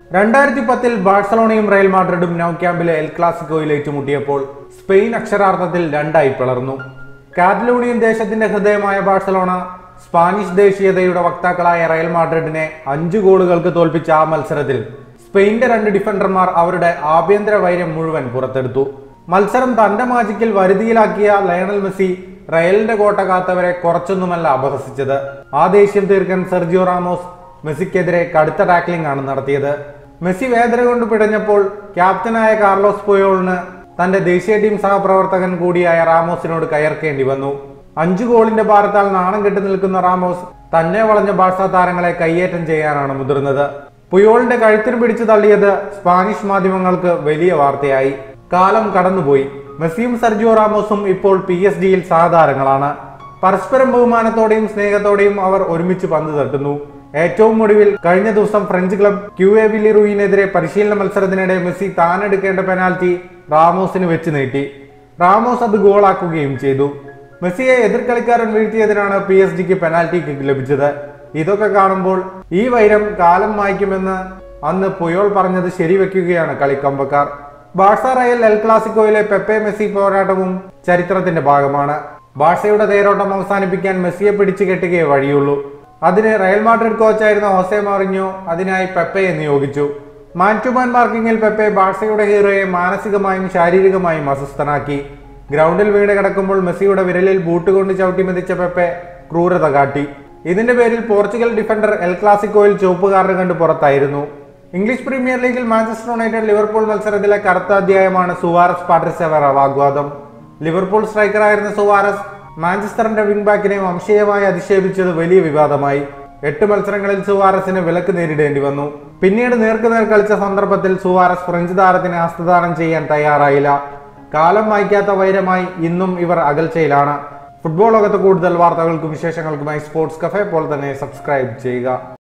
രണ്ടായിരത്തി പത്തിൽ ബാഴ്സലോണയും റയൽ മാഡ്രിഡും നൗ ക്യാമ്പിലെ എൽ ക്ലാസിക്കോയിൽ ഏറ്റുമുട്ടിയപ്പോൾ സ്പെയിൻ അക്ഷരാർത്ഥത്തിൽ രണ്ടായി പിളർന്നു കാറ്റലൂണിയൻ ദേശത്തിന്റെ ഹൃദയമായ ബാഴ്സലോണ സ്പാനിഷ് ദേശീയതയുടെ വക്താക്കളായ റയൽ മാഡ്രിഡിനെ അഞ്ചു ഗോളുകൾക്ക് തോൽപ്പിച്ച ആ മത്സരത്തിൽ സ്പെയിന്റെ രണ്ട് ഡിഫൻഡർമാർ അവരുടെ ആഭ്യന്തര വൈര്യം മുഴുവൻ പുറത്തെടുത്തു മത്സരം തന്റെ മാജിക്കിൽ വരുതിയിലാക്കിയ ലയണൽ മെസ്സി റയലിന്റെ കോട്ട കാത്തവരെ കുറച്ചൊന്നുമല്ല അപഹസിച്ചത് ആ ദേഷ്യം തീർക്കാൻ സെർജിയോ റാമോസ് മെസ്സിക്കെതിരെ കടുത്ത ടാക്ലിംഗ് ആണ് നടത്തിയത് മെസ്സി വേദന കൊണ്ട് പിടഞ്ഞപ്പോൾ ക്യാപ്റ്റനായ കാർലോസ് പുയോളിന് തന്റെ ദേശീയ ടീം സഹപ്രവർത്തകൻ കൂടിയായ റാമോസിനോട് കയർക്കേണ്ടി വന്നു അഞ്ചു ഗോളിന്റെ ഭാരത്താൽ നാണം കെട്ടി നിൽക്കുന്ന റാമോസ് തന്നെ വളഞ്ഞ ബാഴ്സ താരങ്ങളെ കയ്യേറ്റം ചെയ്യാനാണ് മുതിർന്നത് പുയോളിന്റെ കഴുത്തിന് പിടിച്ചു തള്ളിയത് സ്പാനിഷ് മാധ്യമങ്ങൾക്ക് വലിയ വാർത്തയായി കാലം കടന്നുപോയി മെസ്സിയും സെർജിയോ റാമോസും ഇപ്പോൾ പി എസ് ഡിയിൽ സഹതാരങ്ങളാണ് പരസ്പരം ബഹുമാനത്തോടെയും സ്നേഹത്തോടെയും അവർ ഒരുമിച്ച് പന്ത് തട്ടുന്നു ഏറ്റവും ഒടുവിൽ കഴിഞ്ഞ ദിവസം ഫ്രഞ്ച് ക്ലബ് ക്യു എ വില്ലിറൂയിനെതിരെ പരിശീലന മത്സരത്തിനിടെ മെസ്സി താനെടുക്കേണ്ട പെനാൽറ്റി റാമോസിന് വെച്ച് നീട്ടി റാമോസ് അത് ഗോളാക്കുകയും ചെയ്തു മെസ്സിയെ എതിർ കളിക്കാരൻ വീഴ്ത്തിയതിനാണ് പി എസ് ഡിക്ക് പെനാൽറ്റി കിക്ക് ലഭിച്ചത് ഇതൊക്കെ കാണുമ്പോൾ ഈ വൈരം കാലം മായ്ക്കുമെന്ന് അന്ന് പുയോൾ പറഞ്ഞത് ശരിവെക്കുകയാണ് കളിക്കമ്പക്കാർ ബാഴ്സ റയൽ എൽ ക്ലാസിക്കോയിലെ പെപ്പെ മെസ്സി പോരാട്ടവും ചരിത്രത്തിന്റെ ഭാഗമാണ് ബാഴ്സയുടെ തേരോട്ടം അവസാനിപ്പിക്കാൻ മെസ്സിയെ പിടിച്ചു കെട്ടുകയേ വഴിയുള്ളൂ അതിന് റയൽ മാഡ്രിഡ് കോച്ചായിരുന്ന ഹോസെ മറിഞ്ഞോ അതിനായി പെപ്പയെ നിയോഗിച്ചു മാൻ ടു മാൻ മാർക്കിങ്ങിൽ പെപ്പെ ബാഴ്സയുടെ ഹീറോയെ മാനസികമായും ശാരീരികമായും അസ്വസ്ഥനാക്കി ഗ്രൗണ്ടിൽ വീണ് കിടക്കുമ്പോൾ മെസ്സിയുടെ വിരലിൽ ബൂട്ട് കൊണ്ട് ചവിട്ടി മെതിച്ച പെപ്പെ ക്രൂരത കാട്ടി ഇതിന്റെ പേരിൽ പോർച്ചുഗൽ ഡിഫൻഡർ എൽ ക്ലാസിക്കോയിൽ ചുവപ്പ് കാർഡ് കണ്ട് പുറത്തായിരുന്നു ഇംഗ്ലീഷ് പ്രീമിയർ ലീഗിൽ മാഞ്ചസ്റ്റർ യുണൈറ്റഡ് ലിവർപൂൾ മത്സരത്തിലെ കറുത്ത അധ്യായമാണ് സുവാരസ് പാട്രിസെവറ വാഗ്വാദം ലിവർപൂൾ സ്ട്രൈക്കറായിരുന്ന സുവാരസ് മാഞ്ചസ്റ്ററിന്റെ വിംഗ് ബാക്കിനെ വംശീയമായി അധിക്ഷേപിച്ചത് വലിയ വിവാദമായി എട്ട് മത്സരങ്ങളിൽ സുവാരസിന് വിലക്ക് നേരിടേണ്ടി വന്നു പിന്നീട് നേർക്കുനേർ കളിച്ച സന്ദർഭത്തിൽ സുവാരസ് ഫ്രഞ്ച് താരത്തിന് ഹസ്തദാനം ചെയ്യാൻ തയ്യാറായില്ല കാലം വായിക്കാത്ത വൈരമായി ഇന്നും ഇവർ അകൽച്ചയിലാണ് ഫുട്ബോൾ ലോകത്ത് കൂടുതൽ വാർത്തകൾക്കും വിശേഷങ്ങൾക്കുമായി സ്പോർട്സ് കഫേ പോലെ തന്നെ സബ്സ്ക്രൈബ് ചെയ്യുക